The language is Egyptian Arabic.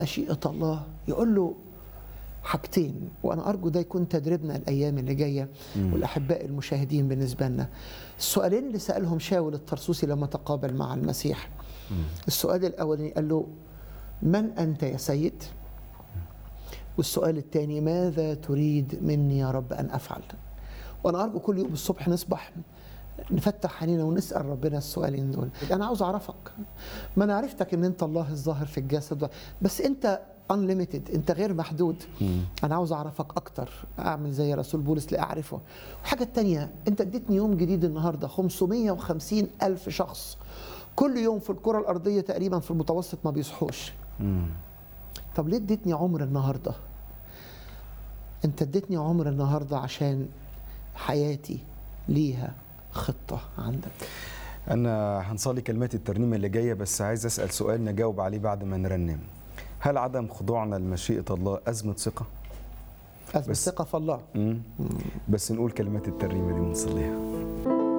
مشيئة الله يقول له حاجتين وانا ارجو ده يكون تدريبنا الايام اللي جايه والاحباء المشاهدين بالنسبه لنا السؤالين اللي سالهم شاول الطرسوسي لما تقابل مع المسيح السؤال الاولاني قال له من انت يا سيد والسؤال الثاني ماذا تريد مني يا رب ان افعل وانا ارجو كل يوم الصبح نصبح نفتح عينينا ونسال ربنا السؤالين دول انا عاوز اعرفك ما انا عرفتك ان انت الله الظاهر في الجسد بس انت unlimited انت غير محدود انا عاوز اعرفك اكتر اعمل زي رسول بولس لاعرفه الحاجه التانية انت اديتني يوم جديد النهارده 550 الف شخص كل يوم في الكره الارضيه تقريبا في المتوسط ما بيصحوش طب ليه اديتني عمر النهارده انت اديتني عمر النهارده عشان حياتي ليها خطه عندك انا هنصلي كلمات الترنيمه اللي جايه بس عايز اسال سؤال نجاوب عليه بعد ما نرنم هل عدم خضوعنا لمشيئه الله ازمه ثقه أثبت بس- ثقه في الله مم. بس نقول كلمات الترنيمه دي ونصليها